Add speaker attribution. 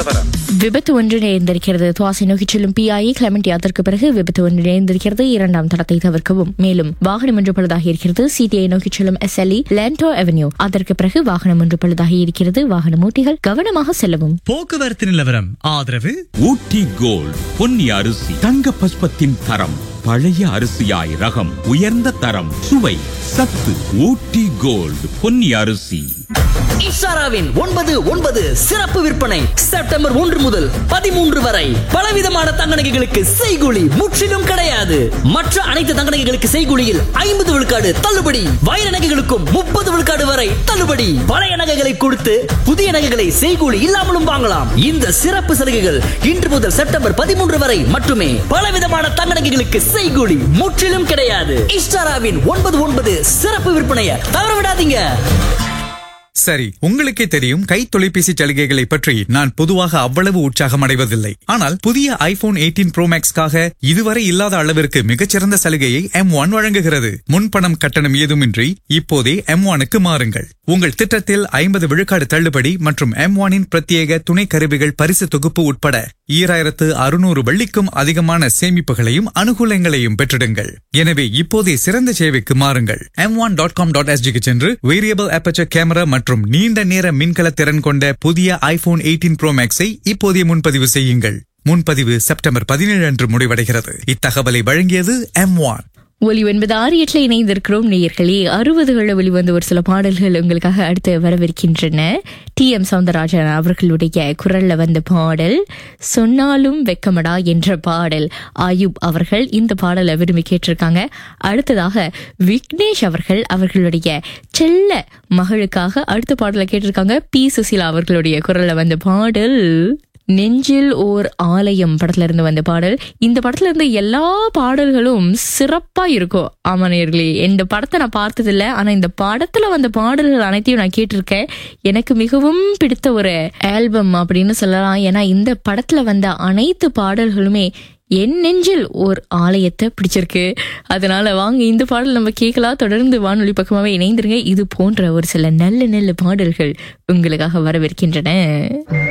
Speaker 1: நிலவரம்
Speaker 2: விபத்து ஒன்று நேர்ந்திருக்கிறது துவாசி நோக்கி செல்லும் பிஐ கிளமெண்ட் யாத்திற்கு பிறகு விபத்து ஒன்று நேர்ந்திருக்கிறது இரண்டாம் தடத்தை தவிர்க்கவும் மேலும் வாகனம் ஒன்று பழுதாகி இருக்கிறது சிடிஐ நோக்கி செல்லும் எஸ்எல்இ லேண்டோ அவென்யூ அதற்கு பிறகு வாகனம் ஒன்று பழுதாகி இருக்கிறது வாகன ஓட்டிகள் கவனமாக செல்லவும்
Speaker 3: போக்குவரத்து நிலவரம் ஆதரவு
Speaker 4: ஊட்டி கோல்ட் பொன்னி அரிசி தங்க பஸ்பத்தின் தரம் பழைய அரிசியாய் ரகம் உயர்ந்த தரம் சுவை சத்து ஊட்டி கோல்ட் பொன்னி அரிசி
Speaker 5: இஷாராவின் ஒன்பது ஒன்பது சிறப்பு விற்பனை செப்டம்பர் ஒன்று முதல் பதிமூன்று வரை பலவிதமான தங்க நகைகளுக்கு செய்கூலி முற்றிலும் கிடையாது மற்ற அனைத்து தங்க நகைகளுக்கு செய்கூலியில் ஐம்பது விழுக்காடு தள்ளுபடி வைர நகைகளுக்கும் முப்பது விழுக்காடு வரை தள்ளுபடி பழைய நகைகளை கொடுத்து புதிய நகைகளை செய்கூலி இல்லாமலும் வாங்கலாம் இந்த சிறப்பு சலுகைகள் இன்று முதல் செப்டம்பர் பதிமூன்று வரை மட்டுமே பலவிதமான தங்க நகைகளுக்கு செய்கூலி முற்றிலும் கிடையாது இஷ்டாராவின் ஒன்பது ஒன்பது சிறப்பு விற்பனையை தவற விடாதீங்க
Speaker 6: சரி உங்களுக்கே தெரியும் கை தொலைபேசி சலுகைகளை பற்றி நான் பொதுவாக அவ்வளவு உற்சாகம் அடைவதில்லை ஆனால் புதிய ஐபோன் 18 ப்ரோ மேக்ஸ்க்காக இதுவரை இல்லாத அளவிற்கு மிகச்சிறந்த சலுகையை எம் ஒன் வழங்குகிறது முன்பணம் கட்டணம் ஏதுமின்றி இப்போதே எம் ஒனுக்கு மாறுங்கள் உங்கள் திட்டத்தில் ஐம்பது விழுக்காடு தள்ளுபடி மற்றும் எம் ஒனின் பிரத்யேக துணை கருவிகள் பரிசு தொகுப்பு உட்பட ஈராயிரத்து அறுநூறு வெள்ளிக்கும் அதிகமான சேமிப்புகளையும் அனுகூலங்களையும் பெற்றிடுங்கள் எனவே இப்போதே சிறந்த சேவைக்கு மாறுங்கள் M one dot com dot எஸ்ஜிக்கு சென்று வேரியபிள் aperture கேமரா மற்றும் நீண்ட நேர மின்கல திறன் கொண்ட புதிய ஐபோன் 18 ப்ரோ மேக்ஸை இப்போதே முன்பதிவு செய்யுங்கள் முன்பதிவு செப்டம்பர் பதினேழு அன்று முடிவடைகிறது இத்தகவலை வழங்கியது எம் ஒன்
Speaker 2: ஒலி ஒன்பது ஆறு எட்டுல இணைந்திருக்கிறோம் நேயர்களே அறுபதுகளில் வெளிவந்த ஒரு சில பாடல்கள் உங்களுக்காக அடுத்து வரவிருக்கின்றன டி எம் சவுந்தரராஜன் அவர்களுடைய குரல்ல வந்த பாடல் சொன்னாலும் வெக்கமடா என்ற பாடல் ஆயுப் அவர்கள் இந்த பாடலை விரும்பி கேட்டிருக்காங்க அடுத்ததாக விக்னேஷ் அவர்கள் அவர்களுடைய செல்ல மகளுக்காக அடுத்த பாடலை கேட்டிருக்காங்க பி சுசீலா அவர்களுடைய குரல்ல வந்த பாடல் நெஞ்சில் ஓர் ஆலயம் படத்துல இருந்து வந்த பாடல் இந்த படத்துல இருந்த எல்லா பாடல்களும் சிறப்பா இருக்கும் ஆமா நேர்களே இந்த படத்தை நான் பார்த்ததில்ல ஆனா இந்த படத்துல வந்த பாடல்கள் அனைத்தையும் நான் கேட்டிருக்கேன் எனக்கு மிகவும் பிடித்த ஒரு ஆல்பம் அப்படின்னு சொல்லலாம் ஏன்னா இந்த படத்துல வந்த அனைத்து பாடல்களுமே என் நெஞ்சில் ஓர் ஆலயத்தை பிடிச்சிருக்கு அதனால வாங்க இந்த பாடல் நம்ம கேட்கலாம் தொடர்ந்து வானொலி பக்கமாவே இணைந்திருங்க இது போன்ற ஒரு சில நல்ல நல்ல பாடல்கள் உங்களுக்காக வரவிருக்கின்றன